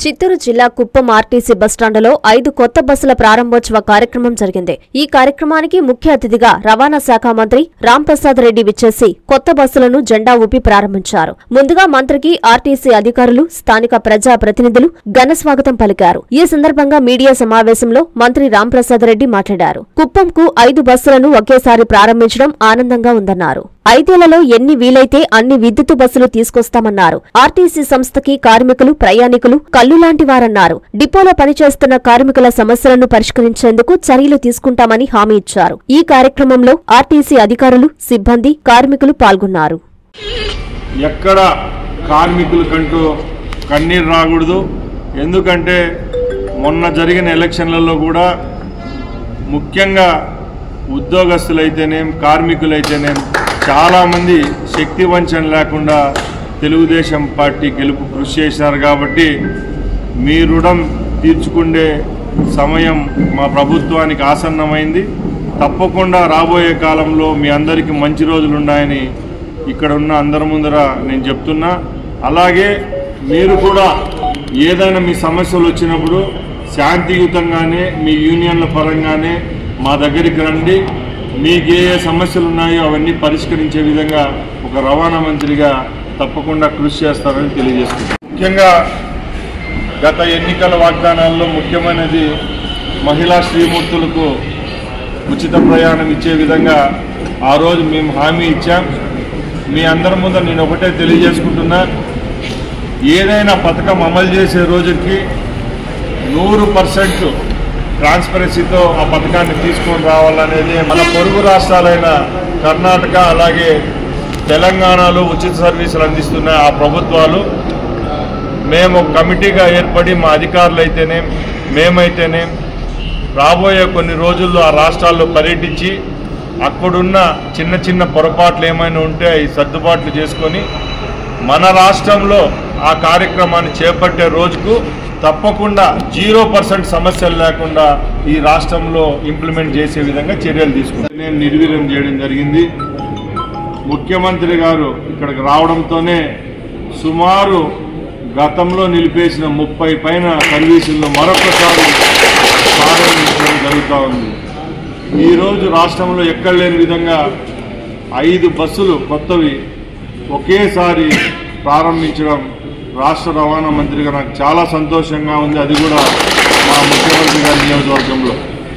చిత్తూరు జిల్లా కుప్పం ఆర్టీసీ బస్టాండులో ఐదు కొత్త బస్సుల ప్రారంభోత్సవ కార్యక్రమం జరిగింది ఈ కార్యక్రమానికి ముఖ్య అతిథిగా రవాణా శాఖ మంత్రి రాంప్రసాద్ రెడ్డి విచ్చేసి కొత్త బస్సులను జెండా ఊపి ప్రారంభించారు ముందుగా మంత్రికి ఆర్టీసీ అధికారులు స్థానిక ప్రజా ప్రతినిధులు ఘన స్వాగతం పలికారు ఈ సందర్భంగా మీడియా సమావేశంలో మంత్రి రాంప్రసాద్ రెడ్డి మాట్లాడారు కుప్పంకు ఐదు బస్సులను ఒకేసారి ప్రారంభించడం ఆనందంగా ఉందన్నారు ఐదేళ్లలో ఎన్ని వీలైతే అన్ని విద్యుత్ బస్సులు తీసుకొస్తామన్నారు ఆర్టీసీ సంస్థకి కార్మికులు ప్రయాణికులు కల్లు లాంటి వారన్నారు డిపోలో పనిచేస్తున్న కార్మికుల సమస్యలను పరిష్కరించేందుకు చర్యలు తీసుకుంటామని హామీ ఇచ్చారు ఈ కార్యక్రమంలో ఆర్టీసీ అధికారులు సిబ్బంది కార్మికులు పాల్గొన్నారు ఎక్కడ కార్మికులకంటూ కన్నీరు రాకూడదు ఎందుకంటే మొన్న జరిగిన ఎలక్షన్లలో కూడా ముఖ్యంగా ఉద్యోగస్తులైతేనేం కార్మికులైతేనేం చాలామంది శక్తి వంచన లేకుండా తెలుగుదేశం పార్టీ గెలుపు కృషి చేశారు కాబట్టి మీ రుణం తీర్చుకుండే సమయం మా ప్రభుత్వానికి ఆసన్నమైంది తప్పకుండా రాబోయే కాలంలో మీ అందరికీ మంచి రోజులు ఉన్నాయని ఇక్కడ ఉన్న అందరి ముందర నేను చెప్తున్నా అలాగే మీరు కూడా ఏదైనా మీ సమస్యలు వచ్చినప్పుడు శాంతియుతంగానే మీ యూనియన్ల పరంగానే మా దగ్గరికి రండి మీకు ఏ ఏ సమస్యలు ఉన్నాయో అవన్నీ పరిష్కరించే విధంగా ఒక రవాణా మంత్రిగా తప్పకుండా కృషి చేస్తారని తెలియజేస్తున్నాను ముఖ్యంగా గత ఎన్నికల వాగ్దానాల్లో ముఖ్యమైనది మహిళా శ్రీమూర్తులకు ఉచిత ప్రయాణం ఇచ్చే విధంగా ఆ రోజు మేము హామీ ఇచ్చాం మీ అందరి ముందు నేను ఒకటే తెలియజేసుకుంటున్నా ఏదైనా పథకం అమలు చేసే రోజుకి నూరు పర్సెంట్ ట్రాన్స్పరెన్సీతో ఆ పథకాన్ని తీసుకొని రావాలనేది మన పొరుగు రాష్ట్రాలైన కర్ణాటక అలాగే తెలంగాణలో ఉచిత సర్వీసులు అందిస్తున్న ఆ ప్రభుత్వాలు మేము ఒక కమిటీగా ఏర్పడి మా అధికారులు అయితేనే మేమైతేనే రాబోయే కొన్ని రోజుల్లో ఆ రాష్ట్రాల్లో పర్యటించి అక్కడున్న చిన్న చిన్న పొరపాట్లు ఏమైనా ఉంటే అవి సర్దుబాట్లు చేసుకొని మన రాష్ట్రంలో ఆ కార్యక్రమాన్ని చేపట్టే రోజుకు తప్పకుండా జీరో పర్సెంట్ సమస్యలు లేకుండా ఈ రాష్ట్రంలో ఇంప్లిమెంట్ చేసే విధంగా చర్యలు తీసుకుంటాం నేను నిర్వీర్యం చేయడం జరిగింది ముఖ్యమంత్రి గారు ఇక్కడికి రావడంతోనే సుమారు గతంలో నిలిపేసిన ముప్పై పైన సర్వీసుల్లో మరొకసారి ప్రారంభించడం జరుగుతూ ఉంది ఈరోజు రాష్ట్రంలో ఎక్కడ లేని విధంగా ఐదు బస్సులు కొత్తవి ఒకేసారి ప్రారంభించడం రాష్ట్ర రవాణా మంత్రిగా నాకు చాలా సంతోషంగా ఉంది అది కూడా మా ముఖ్యమంత్రి గారి నియోజకవర్గంలో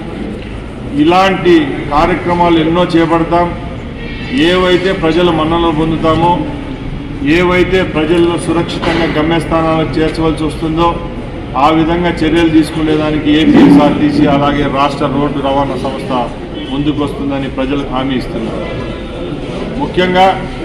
ఇలాంటి కార్యక్రమాలు ఎన్నో చేపడతాం ఏవైతే ప్రజల మన్ననలు పొందుతామో ఏవైతే ప్రజలను సురక్షితంగా గమ్యస్థానాలకు చేర్చవలసి వస్తుందో ఆ విధంగా చర్యలు తీసుకునేదానికి ఏపీఎస్ఆర్టీసీ అలాగే రాష్ట్ర రోడ్డు రవాణా సంస్థ ముందుకు వస్తుందని ప్రజలకు హామీ ఇస్తున్నారు ముఖ్యంగా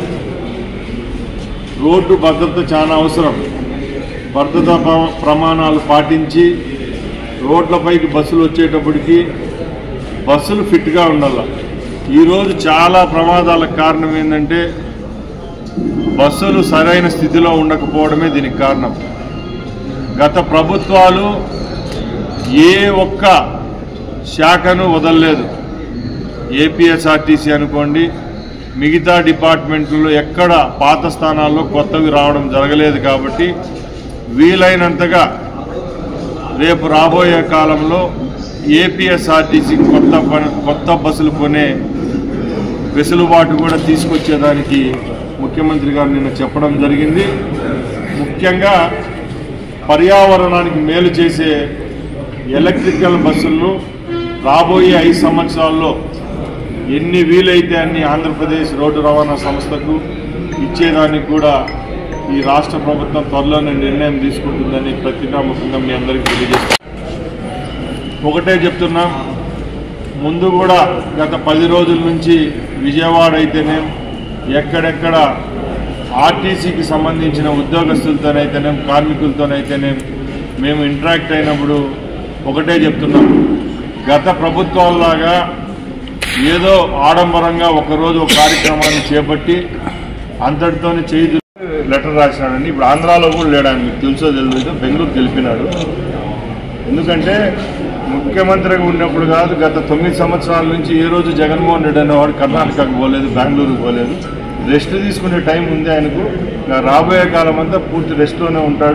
రోడ్డు భద్రత చాలా అవసరం భద్రతా ప్ర- ప్రమాణాలు పాటించి రోడ్లపైకి బస్సులు వచ్చేటప్పటికి బస్సులు ఫిట్గా ఉండాల ఈరోజు చాలా ప్రమాదాలకు కారణం ఏంటంటే బస్సులు సరైన స్థితిలో ఉండకపోవడమే దీనికి కారణం గత ప్రభుత్వాలు ఏ ఒక్క శాఖను వదలలేదు ఏపీఎస్ఆర్టీసీ అనుకోండి మిగతా డిపార్ట్మెంట్లో ఎక్కడ పాత స్థానాల్లో కొత్తవి రావడం జరగలేదు కాబట్టి వీలైనంతగా రేపు రాబోయే కాలంలో ఏపీఎస్ఆర్టీసీ కొత్త ప- కొత్త బస్సులు కొనే వెసులుబాటు కూడా తీసుకొచ్చేదానికి ముఖ్యమంత్రి గారు నిన్న చెప్పడం జరిగింది ముఖ్యంగా పర్యావరణానికి మేలు చేసే ఎలక్ట్రికల్ బస్సులను రాబోయే ఐదు సంవత్సరాల్లో ఎన్ని వీలైతే అన్ని ఆంధ్రప్రదేశ్ రోడ్డు రవాణా సంస్థకు ఇచ్చేదానికి కూడా ఈ రాష్ట్ర ప్రభుత్వం త్వరలోనే నిర్ణయం తీసుకుంటుందని ప్రతికాముఖంగా మీ అందరికీ తెలియజేస్తాను ఒకటే చెప్తున్నాం ముందు కూడా గత పది రోజుల నుంచి విజయవాడ అయితేనే ఎక్కడెక్కడ ఆర్టీసీకి సంబంధించిన ఉద్యోగస్తులతోనైతేనేం కార్మికులతోనైతేనేం మేము ఇంటరాక్ట్ అయినప్పుడు ఒకటే చెప్తున్నాం గత ప్రభుత్వాల్లాగా ఏదో ఆడంబరంగా ఒకరోజు ఒక కార్యక్రమాన్ని చేపట్టి అంతటితోనే చేయి లెటర్ రాసినాడండి ఇప్పుడు ఆంధ్రాలో కూడా లేడాను మీకు తెలుసో తెలియదు బెంగళూరు గెలిపినాడు ఎందుకంటే ముఖ్యమంత్రిగా ఉన్నప్పుడు కాదు గత తొమ్మిది సంవత్సరాల నుంచి ఏ రోజు జగన్మోహన్ రెడ్డి అనేవాడు కర్ణాటకకు పోలేదు బెంగళూరుకు పోలేదు రెస్ట్ తీసుకునే టైం ఉంది ఆయనకు ఇంకా రాబోయే కాలం అంతా పూర్తి రెస్ట్లోనే ఉంటాడు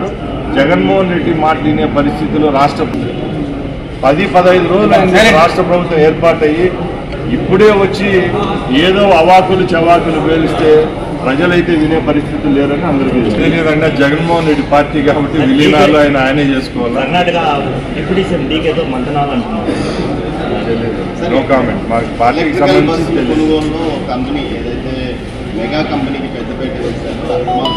జగన్మోహన్ రెడ్డి మాట వినే పరిస్థితిలో రాష్ట్ర పది పదహైదు రోజులు అయింది రాష్ట్ర ప్రభుత్వం ఏర్పాటయ్యి ఇప్పుడే వచ్చి ఏదో అవాకులు చవాకులు పేలిస్తే ప్రజలైతే వినే పరిస్థితి లేరని అందరికీ తెలియదంగా జగన్మోహన్ రెడ్డి పార్టీ కాబట్టి విలీనాలు ఆయన ఆయనే చేసుకోవాలి కర్ణాటక డిప్యూటీ సీఎం డీకేతో మంతనాలు అంటున్నారు నో కామెంట్ మాకు పార్టీకి ఎలక్ట్రికల్ సంబంధించి బస్సు తెలియదు కొనుగోలులో ఒక కంపెనీ ఏదైతే మెగా కంపెనీకి పెద్దపేట వేశారో అభిమాన్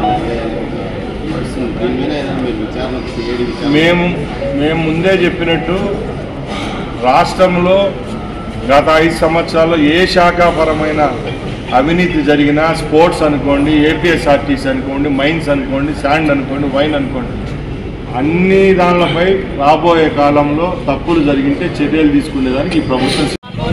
బస్సు దీని మీద ఏదైనా మీరు విచారణ సిఐడి విచారణ మేము మేము ముందే చెప్పినట్టు రాష్ట్రంలో గత ఐదు సంవత్సరాల్లో ఏ శాఖాపరమైన అవినీతి జరిగినా స్పోర్ట్స్ అనుకోండి ఏపీఎస్ఆర్టీసీ అనుకోండి మైన్స్ అనుకోండి శాండ్ అనుకోండి వైన్ అనుకోండి అన్ని దానిలపై రాబోయే కాలంలో తప్పులు జరిగింటే చర్యలు తీసుకునేదానికి ఈ ప్రభుత్వం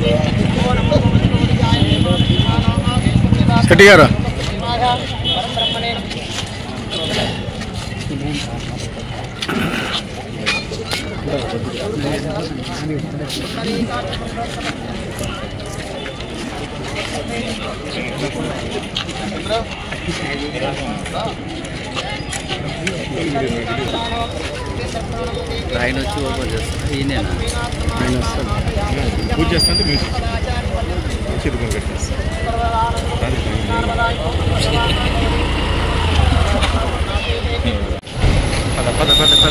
ఆయన వచ్చి ఓపెన్ చేస్తారు ఈయనేనా ఆయన వస్తాడు పూజ చేస్తా అంటే మ్యూజిక్ చేతుకొని కట్టేస్తా పద పద పద పద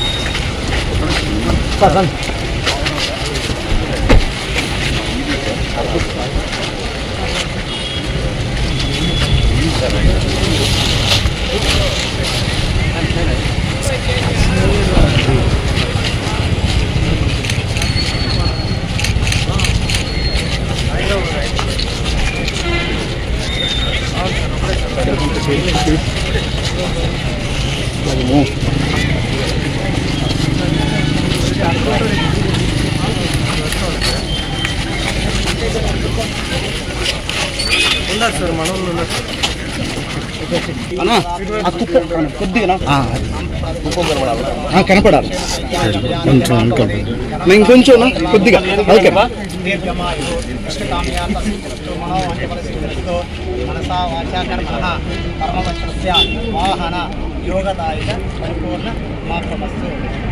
కనపడాలి కొంచెం నేను కొంచెం కొద్దిగా ఓకే మనసా వాచా కర్మ కర్మవశస్య వాహన యోగదాయ పరిపూర్ణ మాత్రమస్తు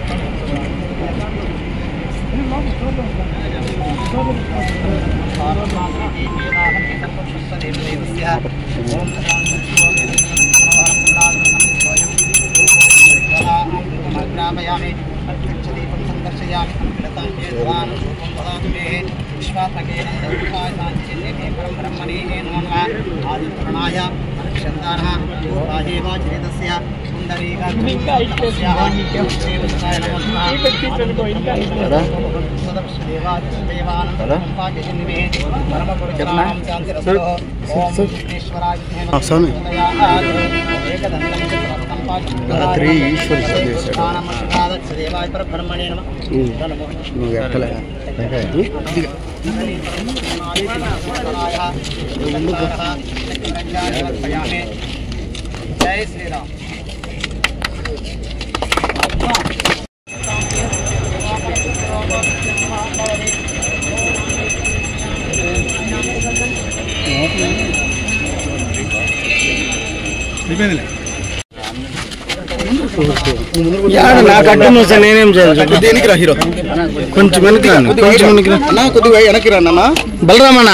గ్రామయామి దీపం సందర్శయామి లతాం చేద్వాను రూపం వదాతు మే విశ్వాత్మకేన సర్వకాశాంచిన్నే పరం బ్రహ్మణే నమః ఆదిత్రణాయ అనుక్షందానః పూర్వాజేవాచరితస్య స్వామి. రాత్రి ఈశ్వరి సేవ చేశాడు. బ్రహ్మణే నమ నువ్వు ఎక్కలే కొద్దిగా జై శ్రీరామ్ నాకు అడ్డం వస్తే నేనేం చేయాలి చెప్పు? దేనికి రా హీరో కొంచెం వెనక్కి రా కొంచెం వెనక్కి రా అన్న కొద్దిగా వెనక్కి రా అన్న బలరామన్న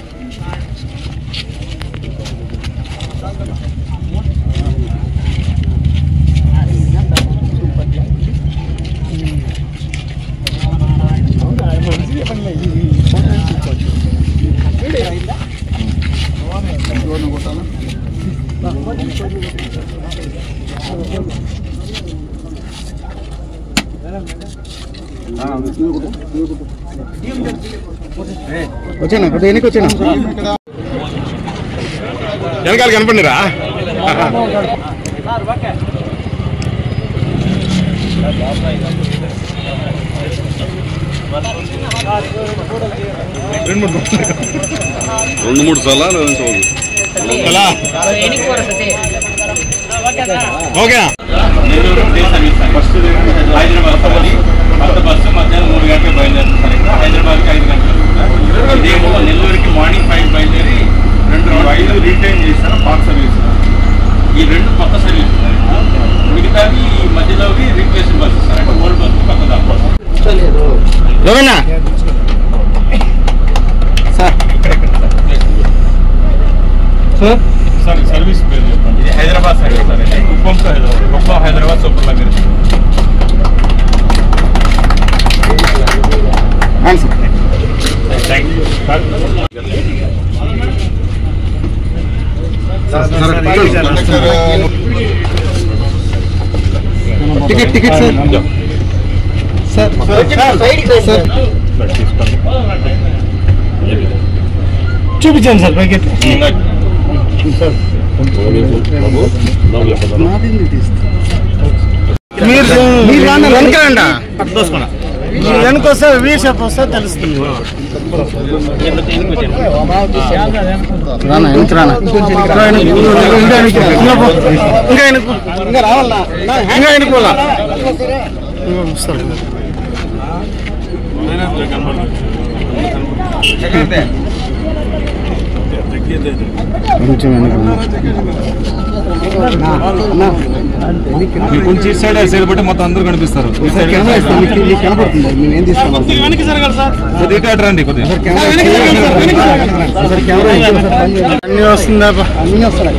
వచ్చానా కొద్దిగా వెనక్కి వచ్చానా వెనకాల కనపడిరా రెండు మూడు రెండు మూడు సార్లు ఎలా ఓకేనా Nellore day service first Hyderabad కొత్త కొత్త బస్సు మధ్యాహ్నం మూడు గంటలకు బయలుదేరుతుంది సార్ ఇక్కడ హైదరాబాద్కి ఐదు గంటలకు ఇదేమో నెల్లూరుకి మార్నింగ్ ఫైవ్ బయలుదేరి రెండు ఐదు రిటైన్ చేశాను పాత సర్వీస్ ఈ రెండు కొత్త సర్వీస్ మిగతావి మధ్యలోకి రీప్లేస్ బస్సు సార్ అంటే ఓల్డ్ బస్సు పక్క దాకా రవణ సార్ సార్ సార్ సర్వీస్ పేరు చెప్పండి ఇది హైదరాబాద్ సైడ్ సార్ ఇది Kuppam to Hyderabad Kuppam Hyderabad super luxury అవును sir thank you ticket ticket sir sir sir చూపించాను సార్ ప్యాకెట్ మీరు మీరు వెనకరండి మీరు వెనక వస్తే వీర్ షాప్ వస్తే తెలుస్తుంది రానా వెనక రానా ఇంకా వెనక్కి ఇంకా వెనక్కి ఇంకా రావాలా ఇంకా వెనక్కి పోలా వస్తారు కొంచెం మీరు కొంచెం ఇటు సైడ్ సైడ్ బట్టి మొత్తం అందరూ కనిపిస్తారు ఈ సైడ్ కనపడుతుంది మేము ఏం తీస్తాం కొద్దిగా ఇటు అటు రండి కొద్దిగా అన్ని వస్తుందా అన్ని వస్తాయి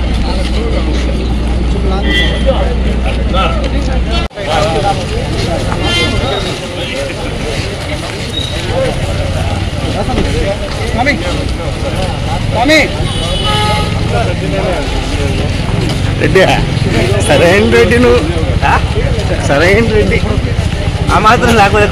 రెడ్డి సరైన రెడ్డి నువ్వు సరైన రెడ్డి ఆ మాత్రం లేకపోతే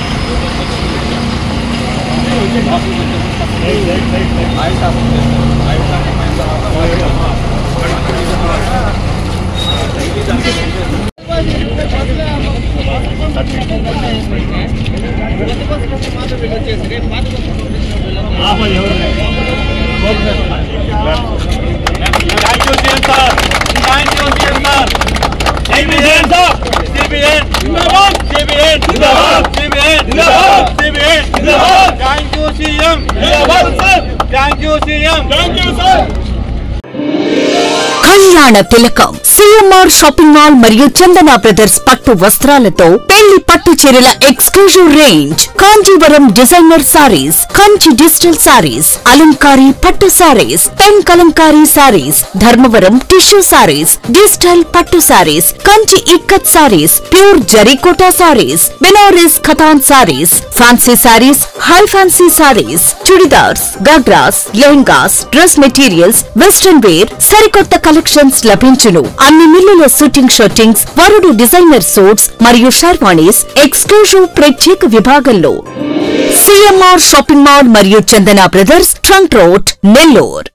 thank you CM sir thank you CM sir CBN sir CBN జిందాబాద్ సిబిఎన్ జిందాబాద్ సిబిఎన్ జిందాబాద్ సిబిఎన్ జిందాబాద్ థ్యాంక్ యూ సీఎం జిందాబాద్ sir thank you CM thank you sir కళ్యాణ తిలకం సిఎంఆర్ షాపింగ్ మాల్ మరియు చందన బ్రదర్స్ పట్టు వస్త్రాలతో పెళ్లి పట్టు చీరల exclusive range Kanjeevaram designer saris Kanchi digital saris అలంకారీ పట్టు saris pen Kalamkari saris Dharmavaram tissue saris digital పట్టు సారీస్ కంచి ఇక్కత్ సారీస్ ప్యూర్ జరీకోటా సారీస్ బెనారస్ ఖతాన్ saris fancy saris high fancy saris churidars ghagras lehengas dress materials western wear సరికొత్త కలెక్షన్స్ లభించును అన్ని మిల్లుల షూటింగ్ షర్టింగ్స్ వరుడు డిజైనర్ సూట్స్ మరియు షర్వాణీస్ ఎక్స్క్లూజివ్ ప్రత్యేక విభాగంలో సిఎంఆర్ షాపింగ్ మాల్ మరియు Chandana brothers trunk road Nellore